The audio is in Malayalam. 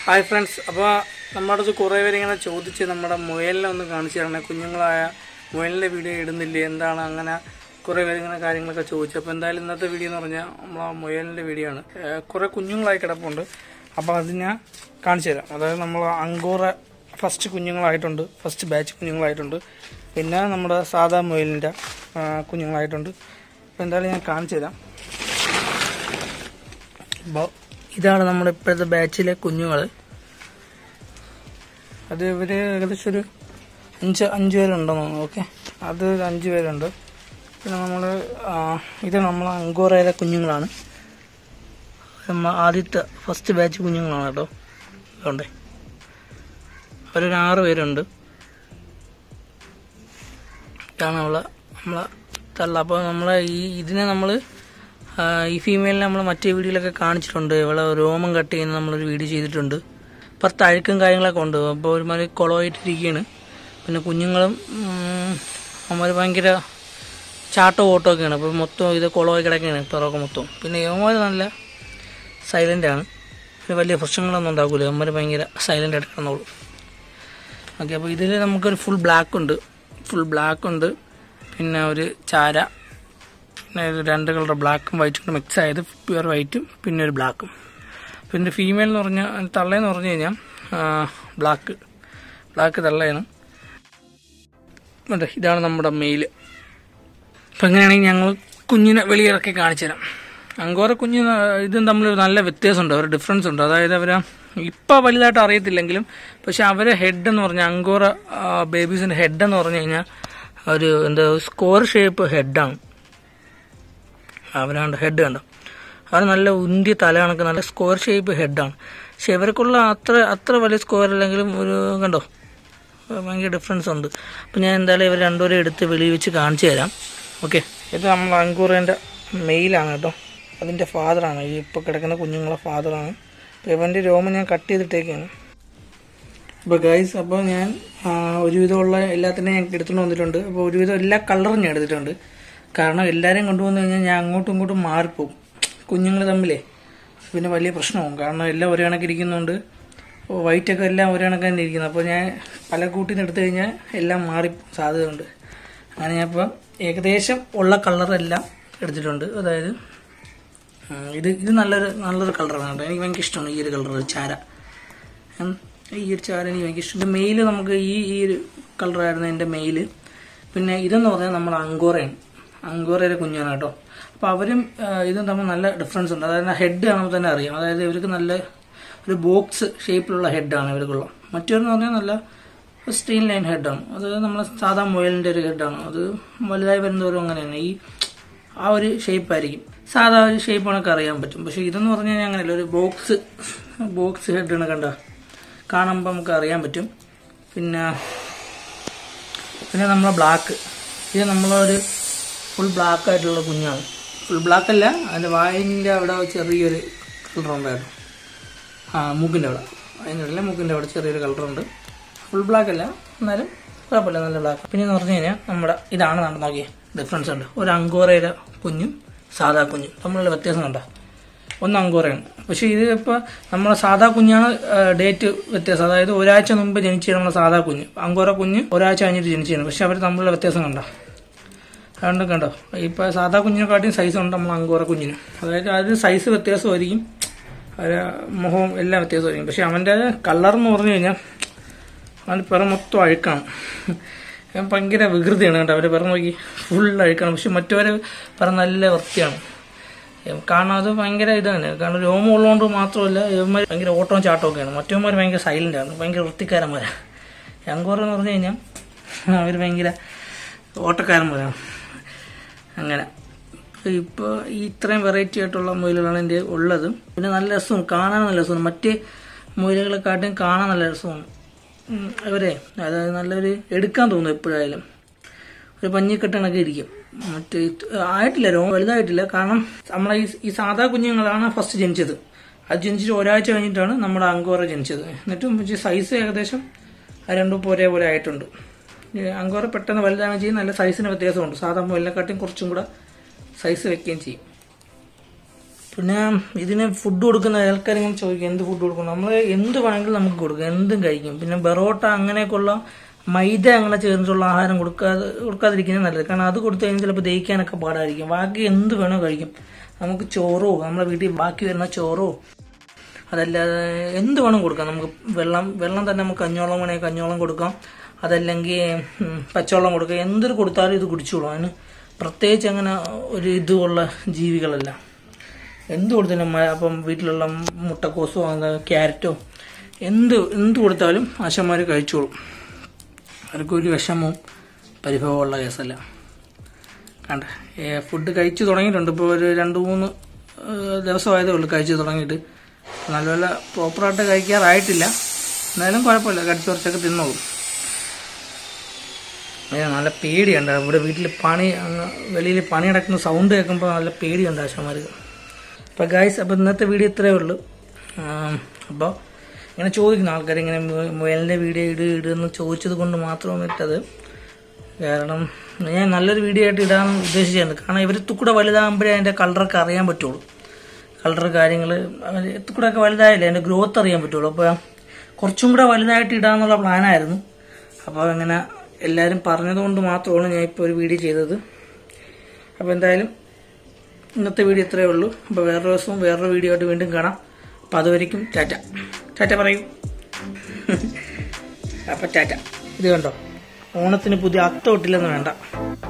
ഹായ് ഫ്രണ്ട്സ് അപ്പോൾ നമ്മുടെ അടുത്ത് കുറേ പേര് ഇങ്ങനെ ചോദിച്ച് നമ്മുടെ മുയലിനെ ഒന്ന് കാണിച്ചു തരണേ കുഞ്ഞുങ്ങളായ മുയലിൻ്റെ വീഡിയോ ഇടുന്നില്ലേ എന്താണ് അങ്ങനെ കുറേ പേര് ഇങ്ങനെ കാര്യങ്ങളൊക്കെ ചോദിച്ചു അപ്പോൾ എന്തായാലും ഇന്നത്തെ വീഡിയോ എന്ന് പറഞ്ഞാൽ നമ്മളെ മുയലിൻ്റെ വീഡിയോ ആണ് ഏഹ് കുറേ കുഞ്ഞുങ്ങളായി കിടപ്പുണ്ട് അപ്പോൾ അത് ഞാൻ കാണിച്ചു തരാം അതായത് നമ്മൾ അങ്കോറ ഫസ്റ്റ് കുഞ്ഞുങ്ങളായിട്ടുണ്ട് ഫസ്റ്റ് ബാച്ച് കുഞ്ഞുങ്ങളായിട്ടുണ്ട് പിന്നെ നമ്മുടെ സാധാ മുയലിൻ്റെ ആ, കുഞ്ഞുങ്ങളായിട്ടുണ്ട് അപ്പോൾ എന്തായാലും ഞാൻ കാണിച്ചു തരാം അപ്പോൾ ഇതാണ് നമ്മുടെ ഇപ്പോഴത്തെ ബാച്ചിലെ കുഞ്ഞുങ്ങൾ അത് ഇവർ ഏകദേശം ഒരു അഞ്ച് അഞ്ച് പേരുണ്ടെന്ന് തോന്നുന്നു ഓക്കെ അത് ഒരു അഞ്ച് പേരുണ്ട് പിന്നെ നമ്മൾ ഇത് നമ്മൾ അങ്കോറയിലെ കുഞ്ഞുങ്ങളാണ് നമ്മ ആദ്യത്തെ ഫസ്റ്റ് ബാച്ച് കുഞ്ഞുങ്ങളാണ് കേട്ടോ അതുകൊണ്ടേ അവരൊരു ആറ് പേരുണ്ട് ഇതാണ് നമ്മളെ നമ്മളെ തള്ള അപ്പോൾ നമ്മളെ ഈ ഇതിനെ നമ്മൾ ഈ ഫീമെയിലിനെ നമ്മൾ മറ്റേ വീഡിയോയിലൊക്കെ കാണിച്ചിട്ടുണ്ട് ഇവളെ രോമം കട്ട് ചെയ്യുന്ന നമ്മളൊരു വീഡിയോ ചെയ്തിട്ടുണ്ട് പുറത്ത് അഴുക്കും കാര്യങ്ങളൊക്കെ ഉണ്ട് അപ്പോൾ ഒരുമാതിരി കുളമായിട്ടിരിക്കുകയാണ് പിന്നെ കുഞ്ഞുങ്ങളും അവന്മാർ ഭയങ്കര ചാട്ടം ഓട്ടമൊക്കെയാണ് അപ്പോൾ മൊത്തം ഇത് കുളമായി കിടക്കുകയാണ് പുറമൊക്കെ മൊത്തം പിന്നെ യവന്മാർ നല്ല സൈലൻ്റ് ആണ് പിന്നെ വലിയ പ്രശ്നങ്ങളൊന്നും ഉണ്ടാക്കില്ല അവന്മാർ ഭയങ്കര സൈലൻ്റ് ആയിട്ട് കിടന്നോളൂ ഓക്കെ അപ്പോൾ ഇതിൽ നമുക്കൊരു ഫുൾ ബ്ലാക്ക് ഉണ്ട് ഫുൾ ബ്ലാക്ക് ഉണ്ട് പിന്നെ ഒരു ചാര പിന്നെ ഇത് രണ്ട് കളർ ബ്ലാക്കും വൈറ്റും കൂടെ മിക്സ് ആയത് പ്യുവർ വൈറ്റും പിന്നെ ഒരു ബ്ലാക്കും പിന്നെ ഫീമെയിൽ എന്ന് പറഞ്ഞാൽ തള്ളയെന്ന് പറഞ്ഞു കഴിഞ്ഞാൽ ബ്ലാക്ക് ബ്ലാക്ക് തള്ളയാണ് അതെ ഇതാണ് നമ്മുടെ മെയിൽ അപ്പം അങ്ങനെയാണെങ്കിൽ ഞങ്ങൾ കുഞ്ഞിനെ വെളിയിറക്കി കാണിച്ചു തരാം അങ്കോറ കുഞ്ഞ് ഇതും തമ്മിലൊരു നല്ല വ്യത്യാസമുണ്ട് ഒരു ഡിഫറൻസ് ഉണ്ട് അതായത് അവർ ഇപ്പം വലുതായിട്ട് അറിയത്തില്ലെങ്കിലും പക്ഷെ അവരെ ഹെഡ് എന്ന് പറഞ്ഞാൽ അങ്കോറ ബേബീസിൻ്റെ ഹെഡ് എന്ന് പറഞ്ഞു കഴിഞ്ഞാൽ ഒരു എന്താ സ്കോർ ഷേപ്പ് ഹെഡാണ് അവരാണ്ട് ഹെഡ് കണ്ടോ അവർ നല്ല ഉന്തിയ തല കണക്ക് നല്ല സ്ക്വയർ ഷേപ്പ് ഹെഡാണ് പക്ഷെ ഇവർക്കുള്ള അത്ര അത്ര വലിയ സ്ക്വയർ അല്ലെങ്കിലും ഒരു കണ്ടോ ഭയങ്കര ഡിഫറൻസ് ഉണ്ട് അപ്പം ഞാൻ എന്തായാലും ഇവർ രണ്ടുപേരും എടുത്ത് വെളിയിൽ വെച്ച് കാണിച്ചു തരാം ഓക്കെ ഇത് നമ്മൾ അങ്കൂറിൻ്റെ മെയിലാണ് കേട്ടോ അതിൻ്റെ ഫാദറാണ് ഈ ഇപ്പോൾ കിടക്കുന്ന കുഞ്ഞുങ്ങളെ ഫാദറാണ് അപ്പോൾ ഇവൻ്റെ രോമം ഞാൻ കട്ട് ചെയ്തിട്ടേക്കാണ് അപ്പോൾ ഗൈസ് അപ്പോൾ ഞാൻ ആ, ഒരുവിധമുള്ള എല്ലാത്തിനെയും ഞാൻ എടുത്തുകൊണ്ട് വന്നിട്ടുണ്ട് അപ്പോൾ ഒരുവിധം എല്ലാ കളറും ഞാൻ എടുത്തിട്ടുണ്ട് കാരണം എല്ലാവരെയും കൊണ്ടുവന്നു കഴിഞ്ഞാൽ ഞാൻ അങ്ങോട്ടും ഇങ്ങോട്ടും മാറിപ്പോകും കുഞ്ഞുങ്ങൾ തമ്മിലേ പിന്നെ വലിയ പ്രശ്നമാവും കാരണം എല്ലാം ഒരേ കണക്ക് ഇരിക്കുന്നുണ്ട് വൈറ്റൊക്കെ എല്ലാം ഒരേ കണക്ക് തന്നെ ഇരിക്കുന്നത് അപ്പോൾ ഞാൻ പല കൂട്ടിൽ നിന്ന് എടുത്തു കഴിഞ്ഞാൽ എല്ലാം മാറി സാധ്യതയുണ്ട് അങ്ങനെ ഞാൻ ഇപ്പം ഏകദേശം ഉള്ള കളറെല്ലാം എടുത്തിട്ടുണ്ട് അതായത് ഉം, ഇത് ഇത് നല്ലൊരു നല്ലൊരു കളറാണ് കേട്ടോ എനിക്ക് ഭയങ്കര ഇഷ്ടമാണ് ഈ ഒരു കളർ ചാര ഉം, ഈ ഒരു ചാര എനിക്ക് ഭയങ്കര ഇഷ്ടം മെയിൽ നമുക്ക് ഈ ഈ ഒരു കളറായിരുന്നു എൻ്റെ മെയിൽ പിന്നെ ഇതെന്ന് പറഞ്ഞാൽ നമ്മൾ അങ്കോറയാണ് അങ്കോറയുടെ കുഞ്ഞാണ് കേട്ടോ അപ്പോൾ അവരും ആ, ഇതും തമ്മിൽ നല്ല ഡിഫറൻസ് ഉണ്ട് അതായത് ഹെഡ് കാണുമ്പോൾ തന്നെ അറിയാം അതായത് ഇവർക്ക് നല്ല ഒരു ബോക്സ് ഷേപ്പിലുള്ള ഹെഡാണ് ഇവർക്കുള്ള മറ്റൊരെന്ന് പറഞ്ഞാൽ നല്ല സ്ട്രീൻ ലൈൻ ഹെഡാണ് അത് നമ്മൾ സാധാ മുയലിൻ്റെ ഒരു ഹെഡാണ് അത് വലുതായി വരുന്നവരും അങ്ങനെയാണ് ഈ ആ ഒരു ഷേപ്പ് ആയിരിക്കും സാധാ ഒരു ഷേപ്പ് കണക്ക് അറിയാൻ പറ്റും പക്ഷെ ഇതെന്ന് പറഞ്ഞു കഴിഞ്ഞാൽ അങ്ങനെയല്ല ഒരു ബോക്സ് ബോക്സ് ഹെഡാണ് കണ്ട കാണുമ്പോൾ നമുക്ക് അറിയാൻ പറ്റും പിന്നെ പിന്നെ നമ്മളെ ബ്ലാക്ക് ഇത് നമ്മളൊരു ഫുൾ ബ്ലാക്ക് ആയിട്ടുള്ള കുഞ്ഞാണ് ഫുൾ ബ്ലാക്ക് അല്ല അതിൻ്റെ വായിൻ്റെ അവിടെ ചെറിയൊരു കളർ ഉണ്ടായിരുന്നു ആ മൂക്കിൻ്റെ അവിടെ അതിൻ്റെ ഇടയിലെ മൂക്കിൻ്റെ അവിടെ ചെറിയൊരു കളറുണ്ട് ഫുൾ ബ്ലാക്ക് അല്ല എന്നാലും കുഴപ്പമില്ല നല്ല ബ്ലാക്ക് പിന്നെ എന്ന് പറഞ്ഞു കഴിഞ്ഞാൽ നമ്മുടെ ഇതാണ് നമ്മൾ നോക്കിയേ ഡിഫറൻസ് ഉണ്ട് ഒരു അങ്കോറയുടെ കുഞ്ഞും സാധാ കുഞ്ഞും തമ്മിലുള്ള വ്യത്യാസം കണ്ടോ ഒന്ന് അങ്കോറയാണ് പക്ഷേ ഇത് ഇപ്പോൾ നമ്മളെ സാധാ കുഞ്ഞാണ് ഡേറ്റ് വ്യത്യാസം അതായത് ഒരാഴ്ച മുമ്പ് ജനിച്ച നമ്മളെ സാധാ കുഞ്ഞ് അങ്കോറ കുഞ്ഞ് ഒരാഴ്ച കഴിഞ്ഞിട്ട് ജനിച്ചതാണ് പക്ഷെ അവർ തമ്മിലുള്ള വ്യത്യാസം കണ്ടോ അതുകൊണ്ട് കണ്ടോ ഇപ്പോൾ സാധാ കുഞ്ഞിനെക്കാട്ടിയും സൈസ് ഉണ്ട് നമ്മൾ അങ്കോറ കുഞ്ഞിന് അതായത് അത് സൈസ് വ്യത്യാസമായിരിക്കും അവരെ മുഖവും എല്ലാം വ്യത്യാസമായിരിക്കും പക്ഷെ അവൻ്റെ കളർ എന്ന് പറഞ്ഞു കഴിഞ്ഞാൽ അവൻ്റെ പിറ മൊത്തം അഴുക്കാണ് അവൻ ഭയങ്കര വികൃതിയാണ് കേട്ടോ അവരെ പിറ നോക്കി ഫുൾ അഴുക്കാണ് പക്ഷെ മറ്റവരെ പിറ നല്ല വൃത്തിയാണ് കാരണം അത് ഭയങ്കര ഇതാണ് കാരണം രോമം ഉള്ളതുകൊണ്ട് മാത്രമല്ല ഇവന്മാർ ഭയങ്കര ഓട്ടവും ചാട്ടവും ഒക്കെയാണ് മറ്റവന്മാർ ഭയങ്കര സൈലന്റ് ആണ് ഭയങ്കര വൃത്തിക്കാരന്മാരാണ് അങ്കോറ എന്ന് പറഞ്ഞു കഴിഞ്ഞാൽ അവർ ഭയങ്കര ഓട്ടക്കാരന്മാരാണ് അങ്ങനെ ഇപ്പോൾ ഈ ഇത്രയും വെറൈറ്റി ആയിട്ടുള്ള മുയലുകളാണ് എൻ്റെ ഉള്ളത് പിന്നെ നല്ല രസമാണ് കാണാൻ നല്ല രസമാണ് മറ്റ് മുയലുകളെക്കാട്ടും കാണാൻ നല്ല രസമാണ് ഉം, അവരെ അതായത് നല്ലൊരു എടുക്കാൻ തോന്നും എപ്പോഴായാലും ഒരു പഞ്ഞിക്കെട്ട് കണക്കെ ഇരിക്കും മറ്റേ ഇത് ആയിട്ടില്ല രോഗം വലുതായിട്ടില്ല കാരണം നമ്മളെ ഈ ഈ സാധാ കുഞ്ഞുങ്ങളാണ് ഫസ്റ്റ് ജനിച്ചത് അത് ജനിച്ചിട്ട് ഒരാഴ്ച കഴിഞ്ഞിട്ടാണ് നമ്മുടെ അങ്കോറ ജനിച്ചത് എന്നിട്ടും പക്ഷേ സൈസ് ഏകദേശം ആ രണ്ടും ഇപ്പോൾ ഒരേപോലെ ആയിട്ടുണ്ട് ഈ അങ്കോറ പെട്ടെന്ന് വലുതാകുകയും ചെയ്യും നല്ല സൈസിന് വ്യത്യാസമുണ്ട് സാധാ മുയലിനെക്കാട്ടിയും കുറച്ചും കൂടെ സൈസ് വെക്കുകയും ചെയ്യും പിന്നെ ഇതിന് ഫുഡ് കൊടുക്കുന്ന ആൾക്കാർ ഇങ്ങനെ ചോദിക്കും എന്ത് ഫുഡ് കൊടുക്കും നമ്മൾ എന്ത് വേണമെങ്കിലും നമുക്ക് കൊടുക്കാം എന്തും കഴിക്കും പിന്നെ ബെറോട്ട അങ്ങനെയൊക്കെയുള്ള മൈദ അങ്ങനെ ചേർന്നിട്ടുള്ള ആഹാരം കൊടുക്കാതെ കൊടുക്കാതിരിക്കുന്നത് നല്ലത് കാരണം അത് കൊടുത്തു കഴിഞ്ഞാൽ ചിലപ്പോൾ ദഹിക്കാനൊക്കെ പാടായിരിക്കും ബാക്കി എന്ത് വേണോ കഴിക്കും നമുക്ക് ചോറോ നമ്മുടെ വീട്ടിൽ ബാക്കി വരുന്ന ചോറോ അതല്ലാതെ എന്ത് വേണം കൊടുക്കാം നമുക്ക് വെള്ളം വെള്ളം തന്നെ നമുക്ക് കഞ്ഞോളം വേണമെങ്കിൽ കഞ്ഞോളം കൊടുക്കാം അതല്ലെങ്കിൽ ഉം, പച്ചവെള്ളം കൊടുക്കാം എന്തൊരു കൊടുത്താലും ഇത് കുടിച്ചോളും അതിന് പ്രത്യേകിച്ച് അങ്ങനെ ഒരു ഇതുള്ള ജീവികളല്ല എന്ത് കൊടുത്താലും മ- അപ്പം വീട്ടിലുള്ള മുട്ടക്കോസോ അത് ക്യാരറ്റോ എന്ത് എന്ത് കൊടുത്താലും ആശന്മാർ കഴിച്ചോളും അവർക്ക് ഒരു വിഷമവും പരിഭവമുള്ള കേസല്ല കണ്ട ഫുഡ് കഴിച്ചു തുടങ്ങിയിട്ടുണ്ട് ഇപ്പോൾ ഒരു രണ്ട് മൂന്ന് ഏഹ്, ദിവസമായതേ ഉള്ളൂ കഴിച്ചു തുടങ്ങിയിട്ട് നല്ലപോലെ പ്രോപ്പറായിട്ട് കഴിക്കാറായിട്ടില്ല എന്നാലും കുഴപ്പമില്ല കടിച്ചു കുറച്ചൊക്കെ തിന്നോളും ഏ, നല്ല പേടിയുണ്ട് ഇവിടെ വീട്ടിൽ പണി അങ്ങ് വെളിയിൽ പണി നടക്കുന്ന സൗണ്ട് കേൾക്കുമ്പോൾ നല്ല പേടിയുണ്ട് ആശാമാർക്ക് അപ്പോൾ ഗായ്സ് അപ്പോൾ ഇന്നത്തെ വീഡിയോ ഇത്രയേ ഉള്ളൂ അപ്പോൾ ഇങ്ങനെ ചോദിക്കുന്ന ആൾക്കാർ ഇങ്ങനെ മുയലിൻ്റെ വീഡിയോ ഇട് ഇടുന്ന് ചോദിച്ചത് കൊണ്ട് മാത്രമാണ് ഇട്ടത് കാരണം ഞാൻ നല്ലൊരു വീഡിയോ ആയിട്ട് ഇടാൻ ഉദ്ദേശിച്ചിട്ടുണ്ട് കാരണം ഇവർ കൂടെ വലുതാകുമ്പോഴേ അതിൻ്റെ കളറൊക്കെ അറിയാൻ പറ്റുള്ളൂ കളർ കാര്യങ്ങൾ കൂടെ ഒക്കെ വലുതായില്ലേ അതിൻ്റെ ഗ്രോത്ത് അറിയാൻ പറ്റുള്ളൂ അപ്പോൾ കുറച്ചും കൂടെ വലുതായിട്ട് ഇടാന്നുള്ള പ്ലാനായിരുന്നു അപ്പോൾ അങ്ങനെ എല്ലാവരും പറഞ്ഞതുകൊണ്ട് മാത്രമാണ് ഞാൻ ഇപ്പോൾ ഒരു വീഡിയോ ചെയ്തത് അപ്പോൾ എന്തായാലും ഇന്നത്തെ വീഡിയോ ഇത്രയേ ഉള്ളൂ അപ്പോൾ വേറൊരു ദിവസവും വേറൊരു വീഡിയോ ആയിട്ട് വീണ്ടും കാണാം അപ്പോൾ അതുവരെയ്ക്കും ടാറ്റ ടാറ്റ പറയൂ അപ്പോൾ ടാറ്റ ഇത് കണ്ടോ ഓണത്തിന് പുതിയ അത്തം ഇട്ടില്ലെന്ന് വേണ്ട